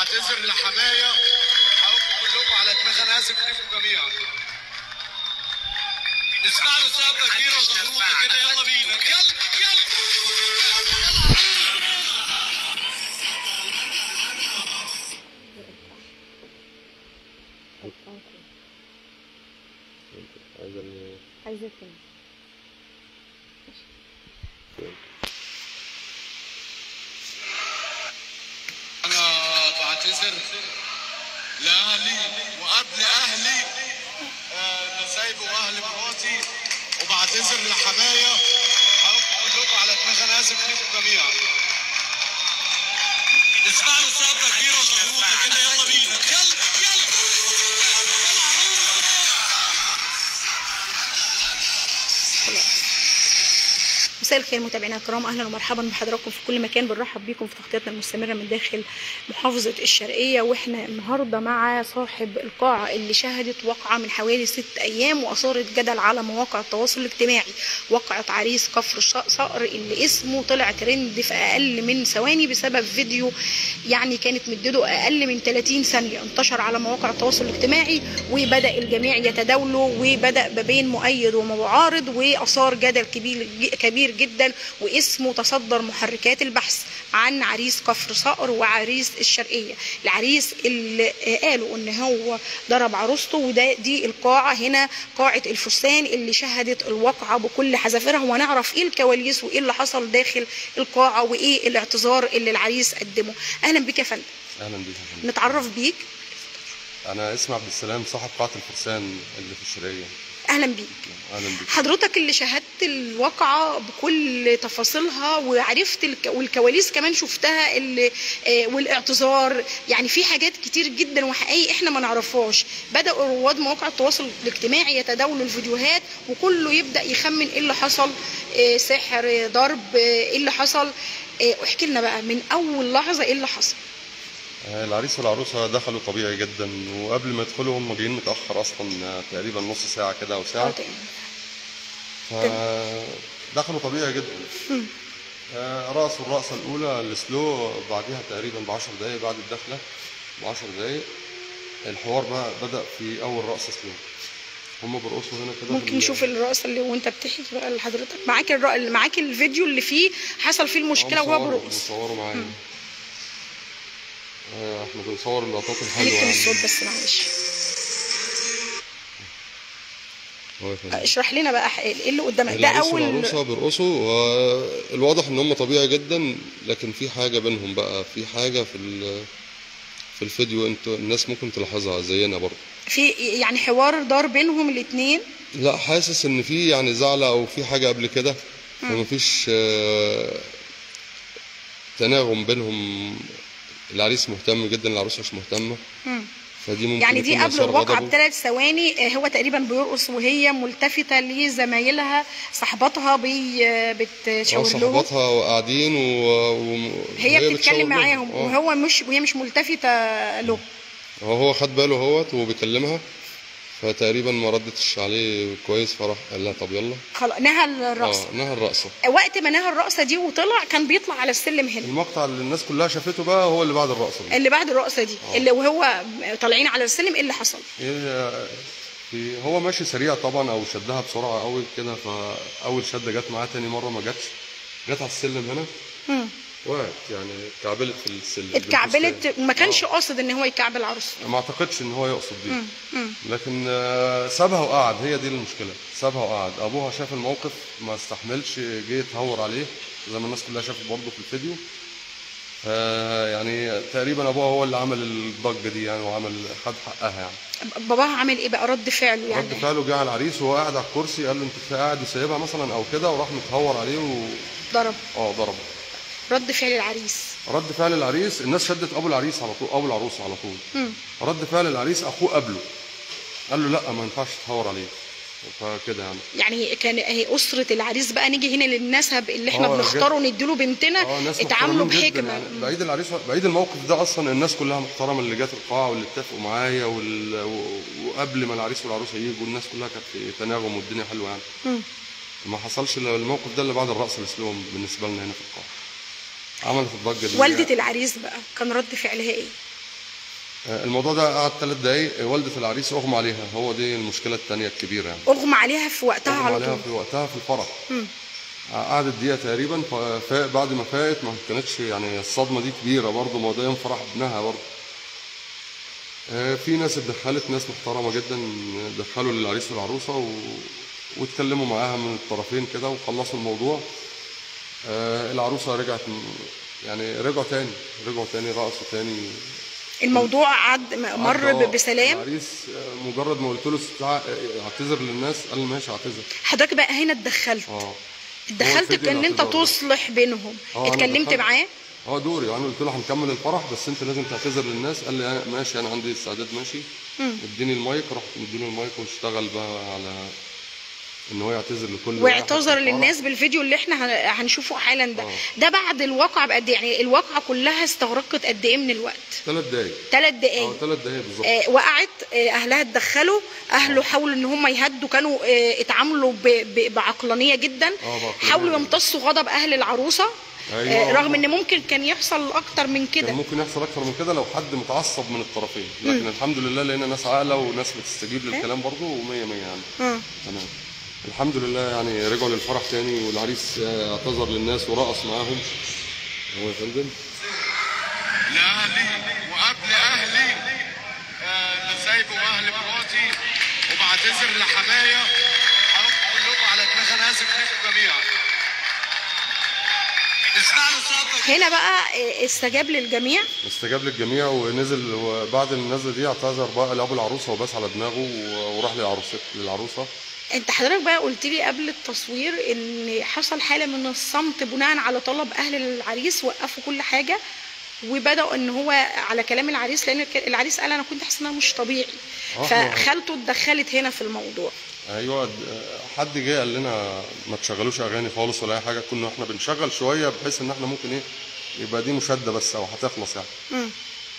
بعتذر لحماية حقكم كلكم على دماغ انا اسف ليكم جميعا نسمع له سقفة كبيرة وزغروطة كده يلا بينا يلا يلا عايز ال- عايزة تاني انا بعتذر لاهلي وقبل اهلي آه، نسايب واهل مراتي وبعتذر لحماية حقكم كلكم على دماغ انا اسف ليكم جميعا نسمع له سقفة كبيرة وزغروطة كده يلا بينا يلا يلا مساء الخير متابعينا الكرام اهلا ومرحبا بحضراتكم في كل مكان بنرحب بيكم في تغطيتنا المستمره من داخل محافظه الشرقيه واحنا النهارده مع صاحب القاعه اللي شهدت وقعه من حوالي ست ايام واثارت جدل على مواقع التواصل الاجتماعي وقعه عريس كفر الش- صقر اللي اسمه طلع ترند في اقل من ثواني بسبب فيديو يعني كانت مدته اقل من 30 ثانيه انتشر على مواقع التواصل الاجتماعي وبدا الجميع يتداوله وبدا ما بين مؤيد ومعارض واثار جدل كبير كبير جدا واسمه تصدر محركات البحث عن عريس كفر صقر وعريس الشرقيه العريس اللي قالوا ان هو ضرب عروسته وده دي القاعه هنا قاعه الفستان اللي شهدت الواقعه بكل حذافيرها ونعرف ايه الكواليس وايه اللي حصل داخل القاعه وايه الاعتذار اللي العريس قدمه اهلا بك يا فندم اهلا بيك يا فندم. نتعرف بيك انا اسمي عبد السلام صاحب قاعه الفرسان اللي في الشرقيه اهلا بيك اهلا بيك حضرتك اللي شاهدت الواقعة بكل تفاصيلها وعرفت الك... والكواليس كمان شفتها اللي... آه، والاعتذار يعني في حاجات كتير جدا وحقيقي احنا ما نعرفهاش بدأوا رواد مواقع التواصل الاجتماعي يتداولوا الفيديوهات وكله يبدأ يخمن ايه اللي حصل آه، سحر آه، ضرب آه، ايه اللي حصل آه، احكي لنا بقى من اول لحظة ايه اللي حصل آه، العريس والعروسه دخلوا طبيعي جدا وقبل ما يدخلوا هم جايين متاخر اصلا آه، تقريبا نص ساعه كده او آه، ساعه تمام. فدخلوا طبيعي جدا آه، رقصوا الرقصه الاولى السلو بعدها تقريبا ب 10 دقائق بعد الدخله ب 10 دقائق الحوار بقى بدا في اول رقصه سلو هم بيرقصوا هنا كده ممكن بال- نشوف الرقصه اللي وانت بتحكي بقى لحضرتك معاك الرق... معاك الفيديو اللي فيه حصل فيه المشكله آه، وهو مصوروا- بيرقص مصوروا معايا آه، احنا بنصور اللقطات الحلوه هنكتب يعني الصوت بس معلش هو يا فندم. اشرح لنا بقى ح- ايه اللي قدامك ده العريس اول والعروسه بيرقصوا والواضح ان هم طبيعي جدا لكن في حاجه بينهم بقى في حاجه في ال- في الفيديو انتوا الناس ممكن تلاحظها زينا برضه في يعني حوار دار بينهم الاثنين لا حاسس ان في يعني زعلة او في حاجه قبل كده فمفيش آه، تناغم بينهم العريس مهتم جدا العروسه مش مهتمه فدي ممكن يعني دي يكون قبل مسار الواقعه غضبه. بثلاث ثواني آه، هو تقريبا بيرقص وهي ملتفته لزمايلها صاحباتها بي اه بتشاور لهم صحباتها وقاعدين و... و... هي وهي بتتكلم بتشاور لهم. معاهم اه. وهو مش وهي مش ملتفته له هو هو خد باله اهوت وهو بيكلمها فتقريبا ما ردتش عليه كويس فراح قال لها طب يلا خلاص نهى الرقصه اه نهى الرقصه وقت ما نهى الرقصه دي وطلع كان بيطلع على السلم هنا المقطع اللي الناس كلها شافته بقى هو اللي بعد الرقصه دي اللي بعد الرقصه دي اللي وهو طالعين على السلم ايه اللي حصل إيه في هو ماشي سريع طبعا او شدها بسرعه قوي كده فاول شده جت معاه تاني مره ما جاتش جت على السلم هنا مم. وقعت يعني اتكعبلت في السلم اتكعبلت بالفستان. ما كانش آه. قاصد ان هو يكعبل عروسته ما اعتقدش ان هو يقصد دي لكن آه، سابها وقعد هي دي المشكله سابها وقعد ابوها شاف الموقف ما استحملش جه يتهور عليه زي ما الناس كلها شافت برضه في الفيديو آه، يعني تقريبا ابوها هو اللي عمل الضجه دي يعني وعمل خد حقها يعني باباها عامل ايه بقى رد فعله يعني رد فعله جه على العريس وهو قاعد على الكرسي قال له انت كفايه قاعد وسايبها مثلا او كده وراح متهور عليه و ضرب اه ضربه رد فعل العريس رد فعل العريس الناس شدت ابو العريس على طول ابو العروسه على طول رد فعل العريس اخوه قبله قال له لا ما ينفعش تتهور عليه فكده يعني يعني كان اهي اسره العريس بقى نيجي هنا للنسب اللي احنا آه، بنختاره نديله بنتنا اه ناس اتعاملوا محترمين جدا بحكمه يعني بعيد العريس بعيد الموقف ده اصلا الناس كلها محترمه اللي جت القاعه واللي اتفقوا معايا وال... و- وقبل ما العريس والعروسه يجوا الناس كلها كانت في تناغم والدنيا حلوه يعني مم. ما حصلش إلا الموقف ده اللي بعد الرقص الاسلوم بالنسبه لنا هنا في القاعه عملت الضجه دي والده العريس بقى كان رد فعلها ايه آه، الموضوع ده قعد ثلاث دقايق والدة العريس أغمى عليها هو دي المشكلة التانية الكبيرة يعني اغمى عليها في وقتها أغمى على عليها طول في وقتها في الفرح قعدت دقيقة تقريبا فاق بعد ما فاقت ما كانتش يعني الصدمة دي كبيرة برضه ما هو ده يوم فرح ابنها برضه آه، في ناس اتدخلت ناس محترمة جدا دخلوا للعريس والعروسة و... واتكلموا معاها من الطرفين كده وخلصوا الموضوع آه، العروسة رجعت م- يعني رجعوا تاني رجعوا تاني رقصوا تاني الموضوع عد مر عدى- ب- بسلام العريس آه، مجرد ما قلت له استع- اعتذر للناس قال ماشي اعتذر حضرتك بقى هنا اتدخلت اه اتدخلت الفيديو ان انت الاعتذار ده. تصلح بينهم آه، أنا اتكلمت دخلت. معاه اه دوري يعني قلت له هنكمل الفرح بس انت لازم تعتذر للناس قال لي أنا- ماشي انا عندي استعداد ماشي اديني المايك رحت مديله المايك واشتغل بقى على ان هو يعتذر لكل واحد في واعتذر الفرح. للناس بالفيديو اللي احنا هن- هنشوفه حالا ده آه. ده بعد الواقعة بقد إيه؟ يعني الواقعة كلها استغرقت قد ايه من الوقت ثلاث دقايق ثلاث اه دقايق ثلاث دقايق بالظبط آه وقعت آه اهلها اتدخلوا اهله حاولوا ان هم يهدوا كانوا آه اتعاملوا ب- ب- بعقلانيه جدا آه، بعقلانية حاولوا جداً. يمتصوا غضب اهل العروسه أيوة. آه رغم ان ممكن كان يحصل اكتر من كده كان ممكن يحصل اكتر من كده لو حد متعصب من الطرفين لكن الحمد لله لقينا ناس عاقله وناس بتستجيب للكلام برضه ومية مية يعني مم. تمام الحمد لله يعني رجعوا للفرح تاني والعريس آه، اعتذر للناس ورقص معاهم هو يا فندم لاهلي وقبل اهلي آه، نسايب واهل مراتي وبعتذر لحمايا حرام كلكم على دماغي انا اسف ليكم جميعا اسمعوا صوتك هنا بقى آه، استجاب للجميع استجاب للجميع ونزل وبعد النزله دي اعتذر بقى لابو العروسه وباس على دماغه و- وراح للعروسه للعروسه انت حضرتك بقى قلت لي قبل التصوير ان حصل حاله من الصمت بناء على طلب اهل العريس وقفوا كل حاجه وبداوا ان هو على كلام العريس لان ك- العريس قال انا كنت حاسس انها مش طبيعي آه، فخالته اتدخلت هنا في الموضوع ايوه د- حد جه قال لنا ما تشغلوش اغاني خالص ولا اي حاجه كنا احنا بنشغل شويه بحيث ان احنا ممكن ايه يبقى دي مشاده بس او هتخلص يعني مم.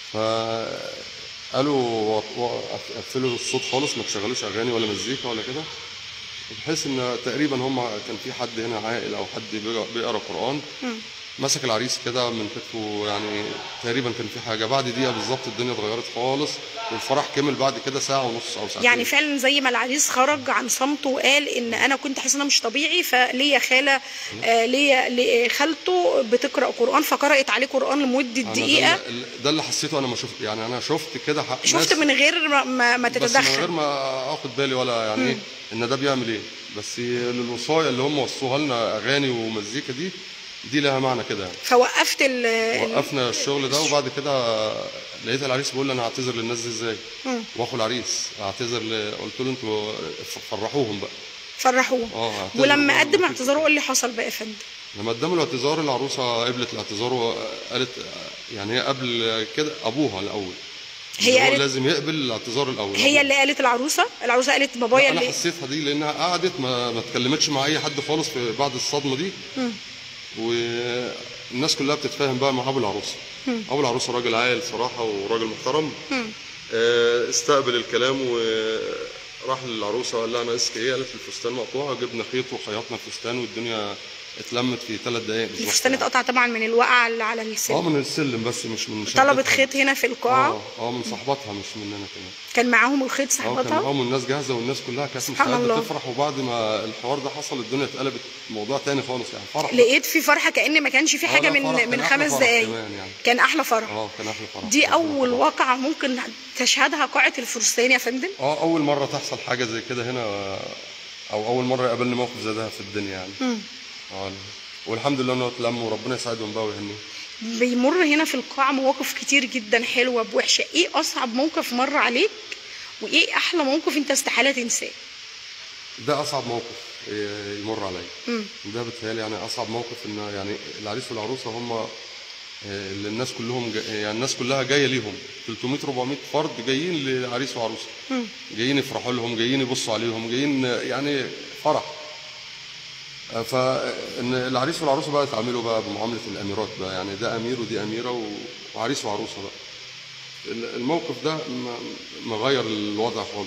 فقالوا و- و- قفلوا الصوت خالص ما تشغلوش اغاني ولا مزيكا ولا كده بحيث ان تقريبا هم كان في حد هنا عاقل او حد بيقرا- بيقرا قران مسك العريس كده من كتفه يعني تقريبا كان في حاجه بعد دقيقه بالظبط الدنيا اتغيرت خالص والفرح كمل بعد كده ساعه ونص او ساعتين يعني فعلا زي ما العريس خرج عن صمته وقال ان انا كنت حاسس انها مش طبيعي فليا خاله آه ليا ليا خالته بتقرا قران فقرات عليه قران لمده أنا دقيقه ده اللي, ده اللي حسيته انا ما شفت يعني انا شفت كده ح- شفت ناس- من غير ما, ما, ما بس من غير تتدخل ما اخد بالي ولا يعني ايه ان ده بيعمل ايه بس الوصايه اللي هم وصوها لنا اغاني ومزيكا دي دي لها معنى كده يعني فوقفت ال ال- وقفنا الشغل ده وبعد كده لقيت العريس بيقول لي انا هعتذر للناس دي ازاي واخو العريس اعتذر ل... قلت له انتوا فرحوهم بقى فرحوه اه اعتذر ولما بقى قدم ومفيش اعتذاره ايه اللي حصل بقى يا فندم لما قدموا الاعتذار العروسه قبلت الاعتذار وقالت يعني هي قبل كده ابوها الاول هي هي هو قالت- لازم يقبل الاعتذار الاول هي أبوها. اللي قالت العروسه العروسه قالت بابايا لا، انا اللي حسيتها دي لانها قعدت ما, ما اتكلمتش مع اي حد خالص في بعد الصدمه دي والناس كلها بتتفاهم بقى مع ابو العروسه ابو العروسه راجل عاقل صراحه وراجل محترم آه، استقبل الكلام وراح للعروسه وقال لها انا اسمي ايه قالت الفستان مقطوع جبنا خيط وخيطنا الفستان والدنيا اتلمت في ثلاث دقائق بالظبط الفستان يعني. اتقطع طبعا من الوقعه اللي على اه السن من السلم بس مش من شدتها. طلبت خيط هنا في القاعه اه اه من صاحبتها مش مننا كمان كان معاهم الخيط اه كان صاحبتها معاهم الناس جاهزه والناس كلها كانت سبحان مستعده الله. تفرح وبعد ما الحوار ده حصل الدنيا اتقلبت موضوع تاني خالص يعني فرح لقيت في فرحه كان ما كانش في آه، حاجه لا، فرح من كان من أحلى خمس فرح دقايق كمان يعني. كان احلى فرح اه كان احلى فرح دي كان اول أحلى فرح. واقعه ممكن تشهدها قاعه الفرسان يا فندم اه اول مره تحصل حاجه زي كده هنا او اول مره يقابلني موقف زي ده في الدنيا يعني اه والحمد لله انه اتلم وربنا يساعدهم بقى ويهنيهم بيمر هنا في القاعه مواقف كتير جدا حلوه بوحشه ايه اصعب موقف مر عليك وايه احلى موقف انت استحاله تنساه ده اصعب موقف ي- يمر عليا ده بتهيألي يعني اصعب موقف ان يعني العريس والعروسه هم آه، اللي الناس كلهم جا يعني الناس كلها جايه ليهم 300 400 فرد جايين لعريس وعروسه جايين يفرحوا لهم جايين يبصوا عليهم جايين آه، يعني فرح آه، فان العريس والعروسه بقى يتعاملوا بقى بمعامله الاميرات بقى يعني ده امير ودي اميره و- وعريس وعروسه بقى ال- الموقف ده م- مغير الوضع خالص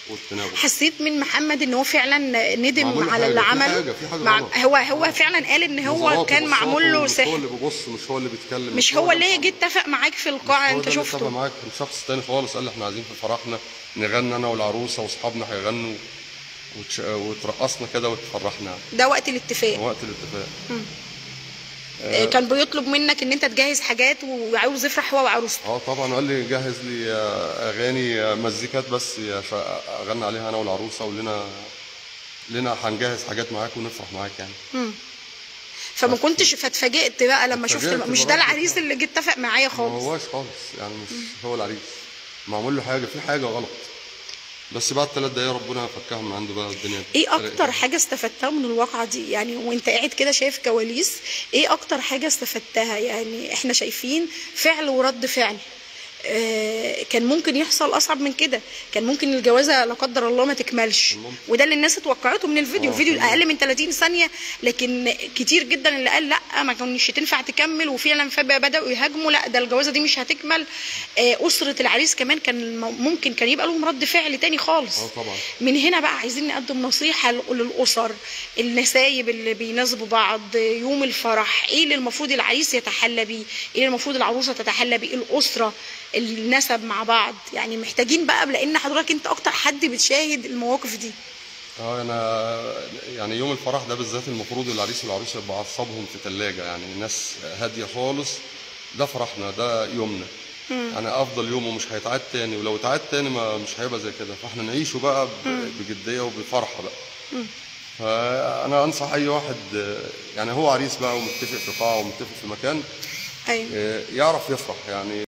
والتناغم حسيت من محمد ان هو فعلا ندم معمول له على حاجة، اللي في عمله حاجة- في حاجة مع... غلط. هو هو فعلا قال ان هو نظراته كان وبصاته معمول له مش هو سحر اللي بيبص مش هو اللي بيتكلم مش هو اللي اللي جه اتفق معاك في القاعه انت اتفق شفته معاك كان شخص تاني خالص قال لي احنا عايزين في فرحنا نغني انا والعروسه واصحابنا هيغنوا وتش... وترقصنا كده وتفرحنا يعني. ده وقت الاتفاق وقت الاتفاق آه، كان بيطلب منك ان انت تجهز حاجات وعاوز يفرح هو وعروسته اه طبعا قال لي جهز لي آه، اغاني آه، مزيكات بس يا شا- اغني عليها انا والعروسه ولنا لنا هنجهز حاجات معاك ونفرح معاك يعني فما كنتش فاتفاجئت بقى لما شفت اتفاجئت مش ده بصراحة. العريس اللي جه اتفق معايا ما خالص هواش خالص يعني مش هو العريس معمول له حاجه في حاجه غلط بس بعد ثلاث دقايق ربنا فكها من عنده بقى الدنيا ايه فرقت. اكتر حاجه استفدتها من الواقعه دي يعني وانت قاعد كده شايف كواليس ايه اكتر حاجه استفدتها يعني احنا شايفين فعل ورد فعل آه، كان ممكن يحصل اصعب من كده كان ممكن الجوازه لا قدر الله ما تكملش ممكن. وده اللي الناس اتوقعته من الفيديو آه، الفيديو تمام. اقل من 30 ثانيه لكن كتير جدا اللي قال لا ما كانش تنفع تكمل وفعلا فجاه بداوا يهاجموا لا ده الجوازه دي مش هتكمل آه، اسره العريس كمان كان ممكن كان يبقى لهم رد فعل تاني خالص اه طبعا من هنا بقى عايزين نقدم نصيحة ل- للأسر النسايب اللي بيناسبوا بعض يوم الفرح ايه اللي المفروض العريس يتحلى بيه ايه اللي المفروض العروسة تتحلى بيه الأسرة النسب مع بعض يعني محتاجين بقى لأن حضرتك انت أكتر حد بتشاهد المواقف دي اه انا يعني يوم الفرح ده بالذات المفروض العريس والعروسه يبقى اعصابهم في ثلاجه يعني ناس هاديه خالص ده فرحنا ده يومنا يعني افضل يوم ومش هيتعاد تاني ولو اتعاد تاني ما مش هيبقى زي كده فاحنا نعيشه بقى ب- بجديه وبفرحه بقى فانا انصح اي واحد آه، يعني هو عريس بقى ومتفق في قاعه ومتفق في مكان أيوة. آه، يعرف يفرح يعني